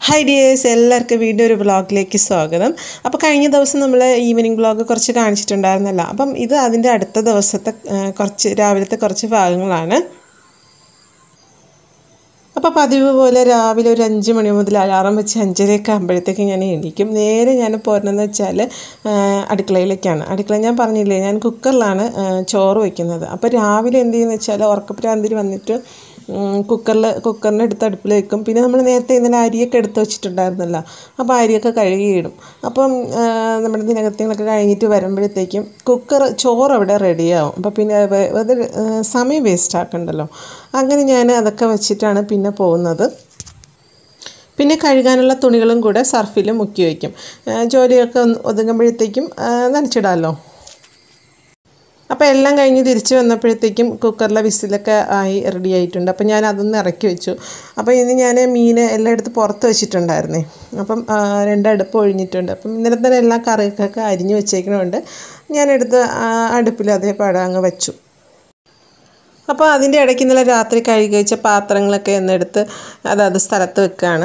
hi dears എല്ലാവർക്കും വീണ്ടും ഒരു വ്ളോഗിലേക്ക് സ്വാഗതം അപ്പോൾ കഴിഞ്ഞ ദിവസം നമ്മൾ ഈവനിങ് വ്ളോഗ് കുറച്ച് കാണിച്ചിട്ടുണ്ടായിരുന്നല്ലോ അപ്പം ഇത് അതിൻ്റെ അടുത്ത ദിവസത്തെ ആ, കുറച്ച് രാവിലത്തെ കുറച്ച് ഭാഗങ്ങളാണ് അപ്പോൾ പതിവ് പോലെ രാവിലെ ഒരു അഞ്ച് മണി മുതൽ അലാറം വെച്ച് അഞ്ചരയൊക്കെ ആകുമ്പോഴത്തേക്ക് ഞാൻ എണീക്കും നേരെ ഞാൻ പോരുന്നതെന്ന് വെച്ചാൽ ആ, അടുക്കളയിലേക്കാണ് അടുക്കള ഞാൻ പറഞ്ഞില്ലേ ഞാൻ കുക്കറിലാണ് ആ, ചോറ് വയ്ക്കുന്നത് അപ്പോൾ രാവിലെ എന്ത് ചെയ്യുന്നത് വെച്ചാൽ ഉറക്കപ്രാന്തിൽ വന്നിട്ട് കുക്കറിൽ കുക്കറിൻ്റെ എടുത്ത് അടുപ്പിൽ വെക്കും പിന്നെ നമ്മൾ നേരത്തെ ഇന്നലെ അരിയൊക്കെ എടുത്ത് വെച്ചിട്ടുണ്ടായിരുന്നല്ലോ അപ്പോൾ അരിയൊക്കെ കഴുകിയിടും അപ്പം ആ, നമ്മുടെ ദിനകത്യങ്ങളൊക്കെ കഴിഞ്ഞിട്ട് വരുമ്പോഴത്തേക്കും കുക്കർ ചോറ് അവിടെ റെഡിയാവും അപ്പോൾ പിന്നെ വെ- അത് ആ, സമയം വേസ്റ്റ് ആക്കണ്ടല്ലോ അങ്ങനെ ഞാൻ അതൊക്കെ വെച്ചിട്ടാണ് പിന്നെ പോകുന്നത് പിന്നെ കഴുകാനുള്ള തുണികളും കൂടെ സർഫിൽ മുക്കി വയ്ക്കും ആ, ജോലിയൊക്കെ ഒന്ന് ഒതുങ്ങുമ്പോഴത്തേക്കും ആ, നനച്ചിടാമല്ലോ അപ്പോൾ എല്ലാം കഴിഞ്ഞ് തിരിച്ച് വന്നപ്പോഴത്തേക്കും കുക്കറിലെ വിസിലൊക്കെ ആയി റെഡി ആയിട്ടുണ്ട് അപ്പോൾ ഞാൻ അതൊന്ന് ഇറക്കി വെച്ചു അപ്പോൾ ഇനി ഞാൻ മീൻ എല്ലാം എടുത്ത് പുറത്ത് വെച്ചിട്ടുണ്ടായിരുന്നേ അപ്പം ആ, രണ്ട് അടുപ്പ് ഒഴിഞ്ഞിട്ടുണ്ട് അപ്പം ഇന്നലെ തന്നെ എല്ലാ കറിയൊക്കെ അരിഞ്ഞ് വെച്ചേക്കണമുണ്ട് ഞാനെടുത്ത് ആ, അടുപ്പിൽ അതേപാടെ അങ്ങ് വെച്ചു അപ്പോൾ അതിൻ്റെ ഇടയ്ക്ക് ഇന്നലെ രാത്രി കഴുകി വെച്ച പാത്രങ്ങളൊക്കെ എന്നെടുത്ത് അതാത് സ്ഥലത്ത് വെക്കുകയാണ്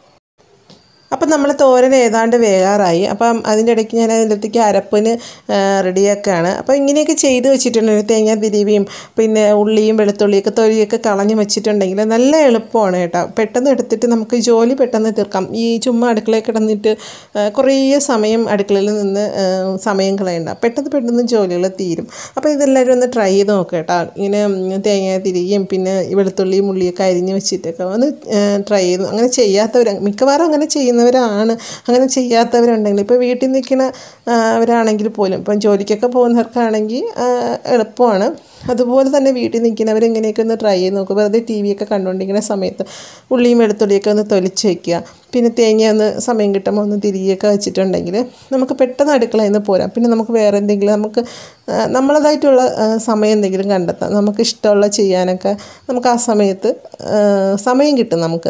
അപ്പം നമ്മൾ തോരൻ ഏതാണ്ട് വേകാറായി അപ്പം അതിൻ്റെ ഇടയ്ക്ക് ഞാൻ അതിൻ്റെ അടുത്തേക്ക് അരപ്പിന് റെഡിയാക്കുകയാണ് അപ്പോൾ ഇങ്ങനെയൊക്കെ ചെയ്ത് വെച്ചിട്ടുണ്ടെങ്കിൽ തേങ്ങ തിരിവിയും പിന്നെ ഉള്ളിയും വെളുത്തുള്ളിയൊക്കെ തൊലിയൊക്കെ കളഞ്ഞ് വെച്ചിട്ടുണ്ടെങ്കിൽ നല്ല എളുപ്പമാണ് കേട്ടോ പെട്ടെന്ന് എടുത്തിട്ട് നമുക്ക് ജോലി പെട്ടെന്ന് തീർക്കാം ഈ ചുമ്മാ അടുക്കളയിൽ കിടന്നിട്ട് ആ, കുറേ സമയം അടുക്കളയിൽ നിന്ന് ആ, സമയം കളയണ്ട പെട്ടെന്ന് പെട്ടെന്ന് ജോലികൾ തീരും അപ്പോൾ ഇതെല്ലാവരും ഒന്ന് ട്രൈ ചെയ്ത് നോക്കുക കേട്ടോ ഇങ്ങനെ ഉം, തേങ്ങ തിരികയും പിന്നെ ഈ വെളുത്തുള്ളിയും ഉള്ളിയൊക്കെ അരിഞ്ഞ് വെച്ചിട്ടൊക്കെ ഒന്ന് ട്രൈ ചെയ്ത് അങ്ങനെ ചെയ്യാത്തവർ മിക്കവാറും അങ്ങനെ ചെയ്യുന്നവരാണ് അങ്ങനെ ചെയ്യാത്തവരുണ്ടെങ്കിൽ ഇപ്പോൾ വീട്ടിൽ നിൽക്കുന്ന അവരാണെങ്കിൽ പോലും ഇപ്പം ജോലിക്കൊക്കെ പോകുന്നവർക്കാണെങ്കിൽ ആ, എളുപ്പമാണ് അതുപോലെ തന്നെ വീട്ടിൽ നിൽക്കുന്നവർ ഇങ്ങനെയൊക്കെ ഒന്ന് ട്രൈ ചെയ്ത് നോക്കുക വെറുതെ ടി വിയൊക്കെ കണ്ടുകൊണ്ടിരിക്കുന്ന സമയത്ത് ഉള്ളിയും വെളുത്തുള്ളിയൊക്കെ ഒന്ന് തൊലിച്ച് വയ്ക്കുക പിന്നെ തേങ്ങ ഒന്ന് സമയം കിട്ടുമ്പോൾ ഒന്ന് തിരികെയൊക്കെ വെച്ചിട്ടുണ്ടെങ്കിൽ നമുക്ക് പെട്ടെന്ന് അടുക്കളയിൽ നിന്ന് പോരാം പിന്നെ നമുക്ക് വേറെ എന്തെങ്കിലും നമുക്ക് ആ, നമ്മളതായിട്ടുള്ള ആ, സമയം എന്തെങ്കിലും കണ്ടെത്താം നമുക്ക് ഇഷ്ടമുള്ള ചെയ്യാനൊക്കെ നമുക്ക് ആ സമയത്ത് ആ, സമയം കിട്ടും നമുക്ക്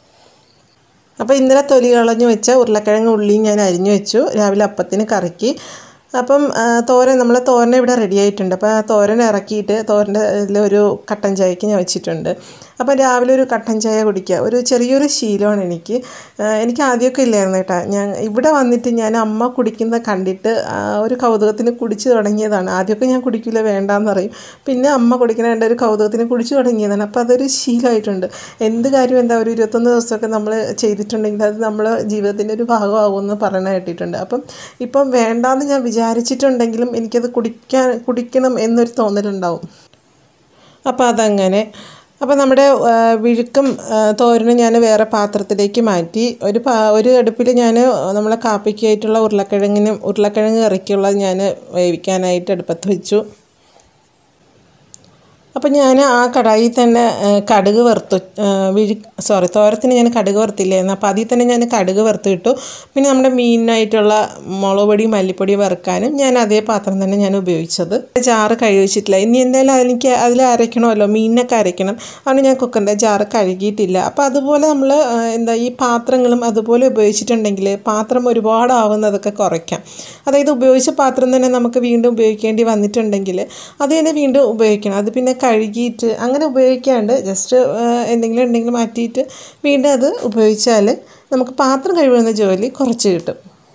അപ്പോൾ ഇന്നലെ തൊലി കളഞ്ഞ് വെച്ച ഉരുളക്കിഴങ്ങ് ഉള്ളിയും ഞാൻ അരിഞ്ഞു വെച്ചു രാവിലെ അപ്പത്തിന് കറിക്ക് അപ്പം ആ, തോരൻ നമ്മൾ തോരൻ ഇവിടെ റെഡി ആയിട്ടുണ്ട് അപ്പോൾ ആ തോരൻ ഇറക്കിയിട്ട് തോരൻ്റെ ഒരു കട്ടൻ ചായക്ക് ഞാൻ വെച്ചിട്ടുണ്ട് അപ്പം രാവിലെ ഒരു കട്ടൻ ചായ കുടിക്കുക ഒരു ചെറിയൊരു ശീലമാണ് എനിക്ക് ആ, എനിക്ക് ആദ്യമൊക്കെ ഇല്ലായിരുന്നു കേട്ടോ ഞാൻ ഇവിടെ വന്നിട്ട് ഞാൻ അമ്മ കുടിക്കുന്ന കണ്ടിട്ട് ആ, ഒരു കൗതുകത്തിന് കുടിച്ച് തുടങ്ങിയതാണ് ആദ്യമൊക്കെ ഞാൻ കുടിക്കില്ല വേണ്ടാന്ന് പറയും പിന്നെ അമ്മ കുടിക്കുന്ന കണ്ട ഒരു കൗതുകത്തിന് കുടിച്ചു തുടങ്ങിയതാണ് അപ്പോൾ അതൊരു ശീലമായിട്ടുണ്ട് എന്ത് കാര്യം എന്താ ഒരു ഇരുപത്തൊന്ന് ദിവസമൊക്കെ നമ്മൾ ചെയ്തിട്ടുണ്ടെങ്കിൽ അത് നമ്മൾ ജീവിതത്തിൻ്റെ ഒരു ഭാഗമാകുമെന്ന് പറയണ കേട്ടിട്ടുണ്ട് അപ്പം ഇപ്പം വേണ്ടാന്ന് ഞാൻ വിചാരിച്ചിട്ടുണ്ടെങ്കിലും എനിക്കത് കുടിക്കാൻ കുടിക്കണം എന്നൊരു തോന്നലുണ്ടാവും അപ്പോൾ അതങ്ങനെ അപ്പോൾ നമ്മുടെ ആ, വിഴുക്കും ആ, തോരനും ഞാൻ വേറെ പാത്രത്തിലേക്ക് മാറ്റി ഒരു പാ ഒരു അടുപ്പിൽ ഞാൻ നമ്മളെ കാപ്പിക്കായിട്ടുള്ള ഉരുളക്കിഴങ്ങിനും ഉരുളക്കിഴങ്ങ് കറിക്കുള്ളത് ഞാൻ വേവിക്കാനായിട്ട് അടുപ്പത്ത് വെച്ചു അപ്പം ഞാൻ ആ കടായിൽ തന്നെ ആ, കടുക് വറുത്തു ആ, വിഴു സോറി തോരത്തിന് ഞാൻ കടുക് വറുത്തില്ലായിരുന്നു അപ്പോൾ അതിൽ തന്നെ ഞാൻ കടുക് വറുത്തിട്ടു പിന്നെ നമ്മുടെ മീനിനായിട്ടുള്ള മുളക് പൊടി മല്ലിപ്പൊടി വറുക്കാനും ഞാൻ അതേ പാത്രം തന്നെ ഞാൻ ഉപയോഗിച്ചത് ജാറ് കഴുകി വെച്ചിട്ടില്ല ഇനി എന്തായാലും എനിക്ക് അതിൽ അരയ്ക്കണമല്ലോ മീനിനൊക്കെ അരയ്ക്കണം അതുകൊണ്ട് ഞാൻ കുക്കറിൻ്റെ ജാറ് കഴുകിയിട്ടില്ല അപ്പോൾ അതുപോലെ നമ്മൾ എന്താ ഈ പാത്രങ്ങളും അതുപോലെ ഉപയോഗിച്ചിട്ടുണ്ടെങ്കിൽ പാത്രം ഒരുപാട് ആവുന്നതൊക്കെ കുറയ്ക്കാം അതായത് ഉപയോഗിച്ച പാത്രം തന്നെ നമുക്ക് വീണ്ടും ഉപയോഗിക്കേണ്ടി വന്നിട്ടുണ്ടെങ്കിൽ അത് തന്നെ വീണ്ടും ഉപയോഗിക്കണം അത് പിന്നെ കഴുകിയിട്ട് അങ്ങനെ ഉപയോഗിക്കാണ്ട് ജസ്റ്റ് എന്തെങ്കിലും ഉണ്ടെങ്കിൽ മാറ്റിയിട്ട് വീണ്ടും അത് ഉപയോഗിച്ചാൽ നമുക്ക് പാത്രം കഴുകുന്ന ജോലി കുറച്ച് കിട്ടും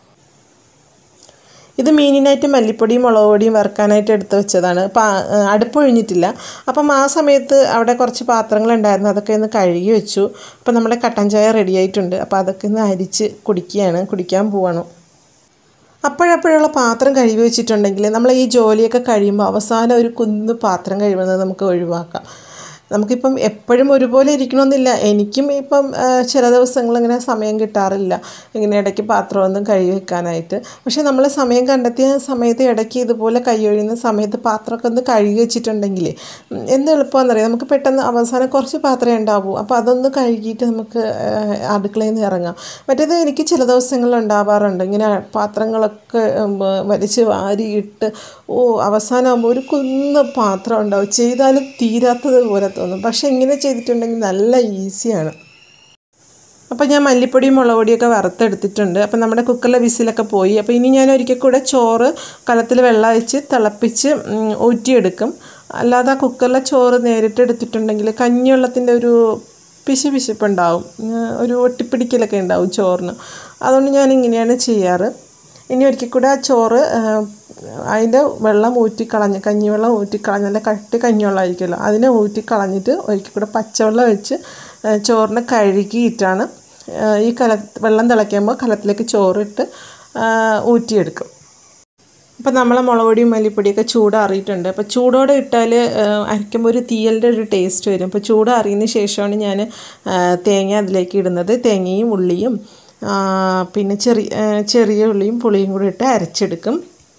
ഇത് മീനിനായിട്ട് മല്ലിപ്പൊടിയും മുളക് പൊടിയും വറുക്കാനായിട്ട് എടുത്ത് വെച്ചതാണ് പാ അടുപ്പൊഴിഞ്ഞിട്ടില്ല അപ്പം ആ സമയത്ത് അവിടെ കുറച്ച് പാത്രങ്ങളുണ്ടായിരുന്നു അതൊക്കെ ഒന്ന് കഴുകി വെച്ചു അപ്പം നമ്മുടെ കട്ടൻ ചായ റെഡി ആയിട്ടുണ്ട് അപ്പോൾ അതൊക്കെ ഒന്ന് അരിച്ച് കുടിക്കുകയാണ് കുടിക്കാൻ പോവാണ് അപ്പോഴപ്പോഴുള്ള പാത്രം കഴുകി വെച്ചിട്ടുണ്ടെങ്കിൽ നമ്മൾ ഈ ജോലിയൊക്കെ കഴിയുമ്പോൾ അവസാനം ഒരു കുന്ന് പാത്രം കഴിയുന്നത് നമുക്ക് ഒഴിവാക്കാം നമുക്കിപ്പം എപ്പോഴും ഒരുപോലെ ഇരിക്കണമെന്നില്ല എനിക്കും ഇപ്പം ആ, ചില ദിവസങ്ങൾ ഇങ്ങനെ സമയം കിട്ടാറില്ല ഇങ്ങനെ ഇടയ്ക്ക് പാത്രമൊന്നും കഴുകി വെക്കാനായിട്ട് പക്ഷേ നമ്മൾ സമയം കണ്ടെത്തിയ സമയത്ത് ഇടയ്ക്ക് ഇതുപോലെ കൈ ഒഴിയുന്ന സമയത്ത് പാത്രമൊക്കെ ഒന്ന് കഴുകി വെച്ചിട്ടുണ്ടെങ്കിൽ ഉം, എന്ത് എളുപ്പമാണെന്നറിയാം നമുക്ക് പെട്ടെന്ന് അവസാനം കുറച്ച് പാത്രമേ ഉണ്ടാവൂ അപ്പോൾ അതൊന്ന് കഴുകിയിട്ട് നമുക്ക് ആ, അടുക്കളയിൽ നിന്ന് ഇറങ്ങാം മറ്റേത് എനിക്ക് ചില ദിവസങ്ങളിൽ ഉണ്ടാവാറുണ്ട് ഇങ്ങനെ പാത്രങ്ങളൊക്കെ ഉം, വലിച്ച് വാരിയിട്ട് ഓ അവസാനമാകുമ്പോൾ ഒരു കുന്ന് പാത്രം ഉണ്ടാവും ചെയ്താലും തീരാത്തത് പോലെ തോന്നും പക്ഷേ ഇങ്ങനെ ചെയ്തിട്ടുണ്ടെങ്കിൽ നല്ല ഈസിയാണ് അപ്പോൾ ഞാൻ മല്ലിപ്പൊടിയും മുളക് പൊടിയൊക്കെ വറുത്തെടുത്തിട്ടുണ്ട് അപ്പോൾ നമ്മുടെ കുക്കറിലെ വിസിലൊക്കെ പോയി അപ്പോൾ ഇനി ഞാൻ ഒരിക്കൽ കൂടെ ചോറ് കലത്തിൽ വെള്ളം ഒഴിച്ച് തിളപ്പിച്ച് ഉം, ഊറ്റിയെടുക്കും അല്ലാതെ ആ കുക്കറിലെ ചോറ് നേരിട്ട് എടുത്തിട്ടുണ്ടെങ്കിൽ കഞ്ഞിവെള്ളത്തിൻ്റെ ഒരു പിശു പിശുപ്പുണ്ടാവും ഉം, ഒരു ഒട്ടിപ്പിടിക്കലൊക്കെ ഉണ്ടാവും ചോറിന് അതുകൊണ്ട് ഞാൻ ഇങ്ങനെയാണ് ചെയ്യാറ് ഇനി ഒരിക്കൽ കൂടെ ആ ചോറ് അതിൻ്റെ വെള്ളം ഊറ്റിക്കളഞ്ഞ് കഞ്ഞിവെള്ളം ഊറ്റിക്കളഞ്ഞ് നല്ല കട്ടി കഞ്ഞിവെള്ളമായിരിക്കുമല്ലോ അതിനെ ഊറ്റിക്കളഞ്ഞിട്ട് ഒരിക്കൽ കൂടെ പച്ചവെള്ളം ഒഴിച്ച് ആ, ചോറിനെ കഴുകിയിട്ടാണ് ആ, ഈ കല വെള്ളം തിളയ്ക്കുമ്പോൾ കലത്തിലേക്ക് ചോറിട്ട് ആ, ഊറ്റിയെടുക്കും അപ്പം നമ്മളെ മുളക് പൊടിയും മല്ലിപ്പൊടിയൊക്കെ ചൂടാറിയിട്ടുണ്ട് അപ്പോൾ ചൂടോടെ ഇട്ടാൽ അരയ്ക്കുമ്പോൾ ഒരു തീയലിൻ്റെ ഒരു ടേസ്റ്റ് വരും അപ്പോൾ ചൂടാറിയതിന് ശേഷമാണ് ഞാൻ തേങ്ങ അതിലേക്ക് ഇടുന്നത് തേങ്ങയും ഉള്ളിയും ആ, പിന്നെ ചെറിയ ആ, ചെറിയ ഉള്ളിയും പുളിയും കൂടി ഇട്ട് അരച്ചെടുക്കും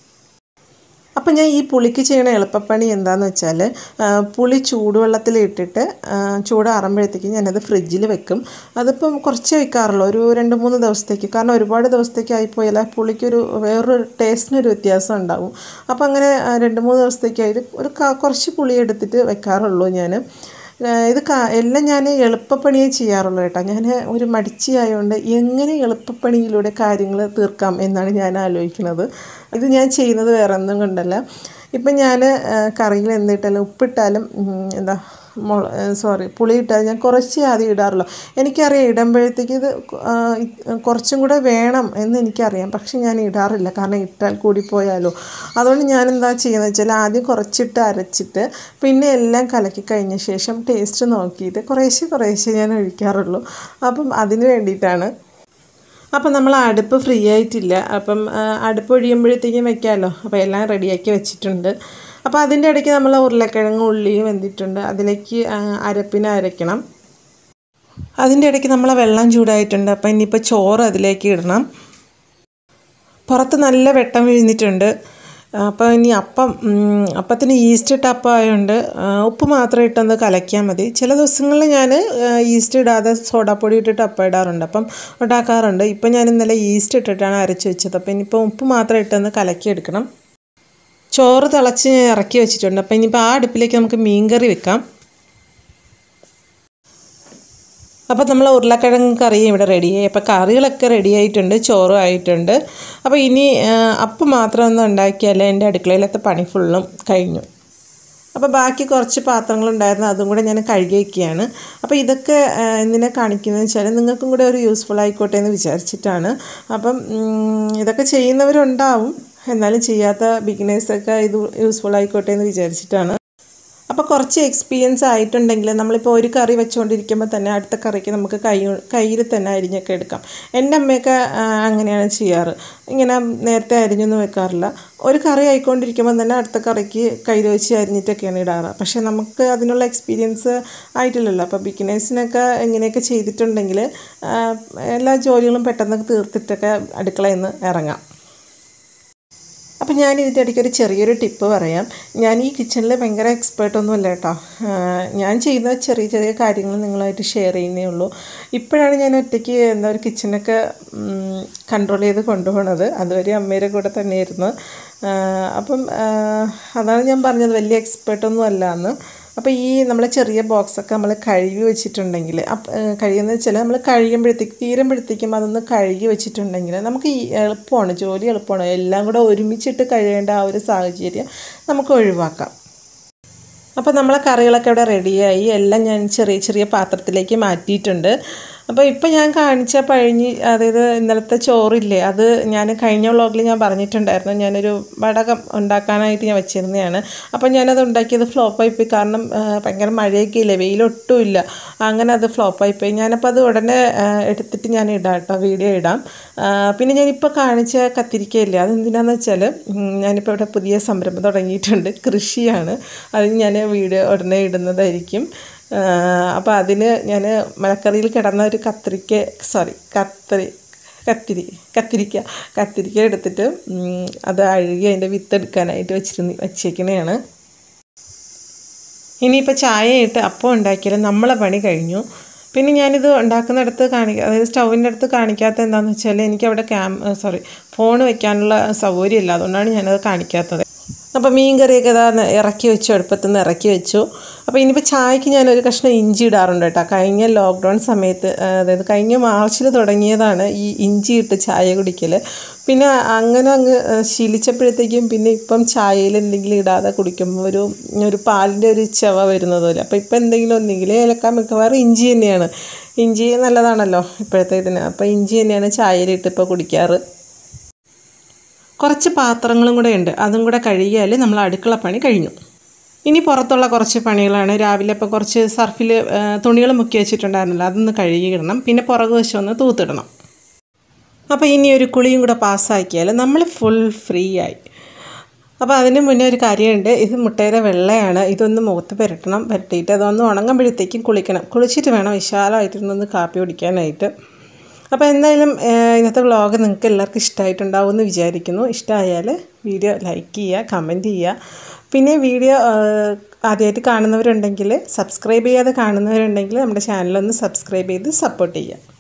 അപ്പം ഞാൻ ഈ പുളിക്ക് ചെയ്യണ എളുപ്പപ്പണി എന്താണെന്ന് വെച്ചാൽ ആ, പുളി ചൂടുവെള്ളത്തിൽ ഇട്ടിട്ട് ആ, ചൂടാറുമ്പോഴത്തേക്ക് ഞാനത് ഫ്രിഡ്ജിൽ വെക്കും അതിപ്പം കുറച്ച് വെക്കാറുള്ളൂ ഒരു രണ്ട് മൂന്ന് ദിവസത്തേക്ക് കാരണം ഒരുപാട് ദിവസത്തേക്ക് ആയിപ്പോയാൽ ആ പുളിക്കൊരു വേറൊരു ടേസ്റ്റിനൊരു വ്യത്യാസം ഉണ്ടാവും അപ്പം അങ്ങനെ ആ, രണ്ട് മൂന്ന് ദിവസത്തേക്കായിട്ട് ഒരു ക- കുറച്ച് പുളി എടുത്തിട്ട് വെക്കാറുള്ളൂ ഞാൻ ഇത് ക- എല്ലാം ഞാൻ എളുപ്പപ്പണിയേ ചെയ്യാറുള്ളൂ കേട്ടോ ഞാൻ ഒരു മടിച്ചി ആയതുകൊണ്ട് എങ്ങനെ എളുപ്പപ്പണിയിലൂടെ കാര്യങ്ങൾ തീർക്കാം എന്നാണ് ഞാൻ ആലോചിക്കുന്നത് ഇത് ഞാൻ ചെയ്യുന്നത് വേറെ ഒന്നും കൊണ്ടല്ല ഇപ്പം ഞാൻ കറിയിൽ എന്തിട്ടാലും ഉപ്പിട്ടാലും ഉം, എന്താ മുള സോറി പുളി ഇട്ടാൽ ഞാൻ കുറച്ച് ആദ്യം ഇടാറുള്ളൂ എനിക്കറിയാം ഇടുമ്പോഴത്തേക്ക് ഇത് ആ, ഇ- കുറച്ചും കൂടെ വേണം എന്ന് എനിക്കറിയാം പക്ഷെ ഞാൻ ഇടാറില്ല കാരണം ഇട്ടാൽ കൂടിപ്പോയാലോ അതുകൊണ്ട് ഞാൻ എന്താ ചെയ്യുന്നത് വെച്ചാൽ ആദ്യം കുറച്ചിട്ട് അരച്ചിട്ട് പിന്നെ എല്ലാം കലക്കി കഴിഞ്ഞ ശേഷം ടേസ്റ്റ് നോക്കിയിട്ട് കുറേശ്ശെ കുറേശ്ശെ ഞാൻ ഒഴിക്കാറുള്ളൂ അപ്പം അതിന് വേണ്ടിയിട്ടാണ് അപ്പം നമ്മൾ അടുപ്പ് ഫ്രീ ആയിട്ടില്ല അപ്പം ആ, അടുപ്പ് ഒഴിയുമ്പോഴത്തേക്കും വെക്കാമല്ലോ അപ്പോൾ എല്ലാം റെഡിയാക്കി വെച്ചിട്ടുണ്ട് അപ്പോൾ അതിൻ്റെ ഇടയ്ക്ക് നമ്മൾ ഉരുളക്കിഴങ്ങ് ഉള്ളിയും വെന്തിട്ടുണ്ട് അതിലേക്ക് ആ, അരപ്പിന് അരയ്ക്കണം അതിൻ്റെ ഇടയ്ക്ക് നമ്മളെ വെള്ളം ചൂടായിട്ടുണ്ട് അപ്പം ഇനിയിപ്പോൾ ചോറ് അതിലേക്ക് ഇടണം പുറത്ത് നല്ല വെട്ടം വീഴ്ന്നിട്ടുണ്ട് അപ്പോൾ ഇനി അപ്പം ഉം, അപ്പത്തിന് ഈസ്റ്റ് ഇട്ട അപ്പം ആയതുകൊണ്ട് ആ, ഉപ്പ് മാത്രം ഇട്ടൊന്ന് കലക്കിയാൽ മതി ചില ദിവസങ്ങളിൽ ഞാൻ ഈസ്റ്റ് ഇടാതെ സോഡാപ്പൊടി ഇട്ടിട്ട് അപ്പം ഇടാറുണ്ട് അപ്പം ഉണ്ടാക്കാറുണ്ട് ഇപ്പം ഞാൻ ഇന്നലെ ഈസ്റ്റ് ഇട്ടിട്ടാണ് അരച്ച് വെച്ചത് അപ്പം ഇനിയിപ്പോൾ ഉപ്പ് മാത്രം ഇട്ടൊന്ന് കലക്കിയെടുക്കണം ചോറ് തിളച്ച് ഞാൻ ഇറക്കി വെച്ചിട്ടുണ്ട് അപ്പം ഇനിയിപ്പോൾ ആ അടുപ്പിലേക്ക് നമുക്ക് മീൻകറി വെക്കാം അപ്പോൾ നമ്മൾ ഉരുളക്കിഴങ്ങ് കറി ഇവിടെ റെഡിയായി അപ്പോൾ കറികളൊക്കെ റെഡി ആയിട്ടുണ്ട് ചോറും ആയിട്ടുണ്ട് അപ്പോൾ ഇനി ആ, അപ്പം മാത്രം ഒന്ന് ഉണ്ടാക്കിയാൽ എൻ്റെ അടുക്കളയിലത്തെ പണി ഫുള്ളും കഴിഞ്ഞു അപ്പോൾ ബാക്കി കുറച്ച് പാത്രങ്ങളുണ്ടായിരുന്നു അതും കൂടെ ഞാൻ കഴുകി വയ്ക്കുകയാണ് അപ്പോൾ ഇതൊക്കെ ആ, എന്തിനാ കാണിക്കുന്നതെന്ന് വെച്ചാൽ നിങ്ങൾക്കും കൂടെ ഒരു യൂസ്ഫുൾ ആയിക്കോട്ടെ എന്ന് വിചാരിച്ചിട്ടാണ് അപ്പം ഉം, ഇതൊക്കെ ചെയ്യുന്നവരുണ്ടാവും എന്നാലും ചെയ്യാത്ത ബിഗിനേഴ്സൊക്കെ ഇത് യൂസ്ഫുൾ ആയിക്കോട്ടെ എന്ന് വിചാരിച്ചിട്ടാണ് അപ്പോൾ കുറച്ച് എക്സ്പീരിയൻസ് ആയിട്ടുണ്ടെങ്കിൽ നമ്മളിപ്പോൾ ഒരു കറി വെച്ചുകൊണ്ടിരിക്കുമ്പോൾ തന്നെ അടുത്ത കറിക്ക് നമുക്ക് കൈ കയ്യിൽ തന്നെ അരിഞ്ഞൊക്കെ എടുക്കാം എൻ്റെ അമ്മയൊക്കെ ആ, അങ്ങനെയാണ് ചെയ്യാറ് ഇങ്ങനെ നേരത്തെ അരിഞ്ഞൊന്നും വെക്കാറില്ല ഒരു കറി ആയിക്കൊണ്ടിരിക്കുമ്പോൾ തന്നെ അടുത്ത കറിക്ക് കയ്യിൽ വെച്ച് അരിഞ്ഞിട്ടൊക്കെയാണ് ഇടാറ് പക്ഷേ നമുക്ക് അതിനുള്ള എക്സ്പീരിയൻസ് ആയിട്ടില്ലല്ലോ അപ്പോൾ ബിഗിനേഴ്സിനൊക്കെ ഇങ്ങനെയൊക്കെ ചെയ്തിട്ടുണ്ടെങ്കിൽ ആ, എല്ലാ ജോലികളും പെട്ടെന്ന് തീർത്തിട്ടൊക്കെ അടുക്കളയിൽ നിന്ന് ഇറങ്ങാം അപ്പം ഞാൻ ഇതിൻ്റെ ഇടയ്ക്ക് ഒരു ചെറിയൊരു ടിപ്പ് പറയാം ഞാൻ ഈ കിച്ചണിൽ ഭയങ്കര എക്സ്പേർട്ടൊന്നും അല്ല കേട്ടോ ആഹ് ഞാൻ ചെയ്യുന്ന ചെറിയ ചെറിയ കാര്യങ്ങൾ നിങ്ങളായിട്ട് ഷെയർ ചെയ്യുന്നേ ഉള്ളൂ ഇപ്പോഴാണ് ഞാൻ ഒറ്റയ്ക്ക് എന്താ ഒരു കിച്ചണൊക്കെ കൺട്രോൾ ചെയ്ത് കൊണ്ടുപോകണത് അതുവരെ അമ്മയുടെ കൂടെ തന്നെയായിരുന്നു ആഹ് അപ്പം ആഹ് അതാണ് ഞാൻ പറഞ്ഞത് വലിയ എക്സ്പേർട്ടൊന്നും അല്ല എന്ന് അപ്പോൾ ഈ നമ്മളെ ചെറിയ ബോക്സൊക്കെ നമ്മൾ കഴുകി വെച്ചിട്ടുണ്ടെങ്കിൽ അപ്പ് കഴിയുന്നത് വെച്ചാൽ നമ്മൾ കഴിയുമ്പോഴത്തേക്ക് തീരുമ്പോഴത്തേക്കും അതൊന്ന് കഴുകി വെച്ചിട്ടുണ്ടെങ്കിൽ നമുക്ക് ഈ എളുപ്പമാണ് ജോലി എളുപ്പമാണ് എല്ലാം കൂടെ ഒരുമിച്ചിട്ട് കഴിയേണ്ട ആ ഒരു സാഹചര്യം നമുക്ക് ഒഴിവാക്കാം അപ്പോൾ നമ്മളെ കറികളൊക്കെ ഇവിടെ റെഡിയായി എല്ലാം ഞാൻ ചെറിയ ചെറിയ പാത്രത്തിലേക്ക് മാറ്റിയിട്ടുണ്ട് അപ്പോൾ ഇപ്പോൾ ഞാൻ കാണിച്ച പഴഞ്ഞി അതായത് ഇന്നലത്തെ ചോറില്ലേ അത് ഞാൻ കഴിഞ്ഞ വ്ളോഗിൽ ഞാൻ പറഞ്ഞിട്ടുണ്ടായിരുന്നു ഞാനൊരു വടകം ഉണ്ടാക്കാനായിട്ട് ഞാൻ വെച്ചിരുന്നതാണ് അപ്പോൾ ഞാനത് ഉണ്ടാക്കിയത് ഫ്ലോപ്പായി പോയി കാരണം ആ, ഭയങ്കര മഴയൊക്കെ ഇല്ലേ വെയിലൊട്ടും ഇല്ല അങ്ങനെ അത് ഫ്ലോപ്പായി പോയി ഞാനപ്പോൾ അത് ഉടനെ ആ, എടുത്തിട്ട് ഞാൻ ഇടാം കേട്ടോ വീഡിയോ ഇടാം ആ, പിന്നെ ഞാനിപ്പോൾ കാണിച്ച കത്തിരിക്കയില്ലേ അതെന്തിനാന്ന് വെച്ചാൽ ഉം, ഞാനിപ്പോൾ ഇവിടെ പുതിയ സംരംഭം തുടങ്ങിയിട്ടുണ്ട് കൃഷിയാണ് അതിന് ഞാൻ വീഡിയോ ഉടനെ ഇടുന്നതായിരിക്കും അപ്പോൾ അതിന് ഞാൻ മലക്കറിയിൽ കിടന്ന ഒരു കത്തിരിക്ക സോറി കത്തരി കത്തിരി കത്തിരിക്ക കത്തിരിക്ക എടുത്തിട്ട് ഉം, അത് അഴുകി അതിൻ്റെ വിത്ത് എടുക്കാനായിട്ട് വെച്ചിരുന്ന് വെച്ചേക്കണതാണ് ഇനിയിപ്പോൾ ചായ ഇട്ട് അപ്പം ഉണ്ടാക്കിയാൽ നമ്മളെ പണി കഴിഞ്ഞു പിന്നെ ഞാനിത് ഉണ്ടാക്കുന്നിടത്ത് കാണിക്ക അതായത് സ്റ്റൗവിൻ്റെ അടുത്ത് കാണിക്കാത്ത എന്താണെന്ന് വെച്ചാൽ എനിക്ക് അവിടെ ക്യാം സോറി ഫോൺ വെക്കാനുള്ള സൗകര്യമില്ല അതുകൊണ്ടാണ് ഞാനത് കാണിക്കാത്തത് അപ്പോൾ മീൻ കറിയൊക്കെ ഇതാ ന- ഇറക്കി വെച്ചു അടുപ്പത്തു നിന്ന് ഇറക്കി വെച്ചു അപ്പോൾ ഇനിയിപ്പോൾ ചായക്ക് ഞാൻ ഒരു കഷ്ണം ഇഞ്ചി ഇടാറുണ്ട് കേട്ടോ കഴിഞ്ഞ ലോക്ക്ഡൗൺ സമയത്ത് ആ, അതായത് കഴിഞ്ഞ മാർച്ചിൽ തുടങ്ങിയതാണ് ഈ ഇഞ്ചി ഇട്ട് ചായ കുടിക്കൽ പിന്നെ അങ്ങനെ അങ്ങ് ആ, ശീലിച്ചപ്പോഴത്തേക്കും പിന്നെ ഇപ്പം ചായയിൽ എന്തെങ്കിലും ഇടാതെ കുടിക്കുമ്പോൾ ഒരു ഒരു പാലിൻ്റെ ഒരു ചവ വരുന്നത് പോലെ അപ്പോൾ ഇപ്പം എന്തെങ്കിലും ഒന്നെങ്കിൽ ഏലക്ക മിക്കവാറും ഇഞ്ചി തന്നെയാണ് ഇഞ്ചി നല്ലതാണല്ലോ ഇപ്പോഴത്തെ ഇതിന് അപ്പോൾ ഇഞ്ചി തന്നെയാണ് ചായയിലിട്ട് ഇപ്പോൾ കുടിക്കാറ് കുറച്ച് പാത്രങ്ങളും കൂടെ ഉണ്ട് അതും കൂടെ കഴുകിയാൽ നമ്മൾ അടുക്കള പണി കഴിഞ്ഞു ഇനി പുറത്തുള്ള കുറച്ച് പണികളാണ് രാവിലെ ഇപ്പോൾ കുറച്ച് സർഫിൽ തുണികൾ മുക്കി വെച്ചിട്ടുണ്ടായിരുന്നല്ലോ അതൊന്ന് കഴുകിയിടണം പിന്നെ പുറകു വശം ഒന്ന് തൂത്തിടണം അപ്പോൾ ഇനി ഒരു കുളിയും കൂടെ പാസ്സാക്കിയാൽ നമ്മൾ ഫുൾ ഫ്രീ ആയി അപ്പോൾ അതിന് മുന്നേ ഒരു കാര്യമുണ്ട് ഇത് മുട്ടയുടെ വെള്ളയാണ് ഇതൊന്ന് മുഖത്ത് പുരട്ടണം പുരട്ടിയിട്ട് അതൊന്ന് ഉണങ്ങുമ്പോഴത്തേക്കും കുളിക്കണം കുളിച്ചിട്ട് വേണം വിശാലമായിട്ടിരുന്നൊന്ന് കാപ്പി കുടിക്കാനായിട്ട് അപ്പോൾ എന്തായാലും ഏഹ്, ഇന്നത്തെ വ്ളോഗ് നിങ്ങൾക്ക് എല്ലാവർക്കും ഇഷ്ടമായിട്ടുണ്ടാവും എന്ന് വിചാരിക്കുന്നു ഇഷ്ടമായാൽ വീഡിയോ ലൈക്ക് ചെയ്യുക കമൻറ്റ് ചെയ്യുക പിന്നെ വീഡിയോ ആദ്യമായിട്ട് കാണുന്നവരുണ്ടെങ്കിൽ സബ്സ്ക്രൈബ് ചെയ്യാതെ കാണുന്നവരുണ്ടെങ്കിൽ നമ്മുടെ ചാനലൊന്ന് സബ്സ്ക്രൈബ് ചെയ്ത് സപ്പോർട്ട് ചെയ്യുക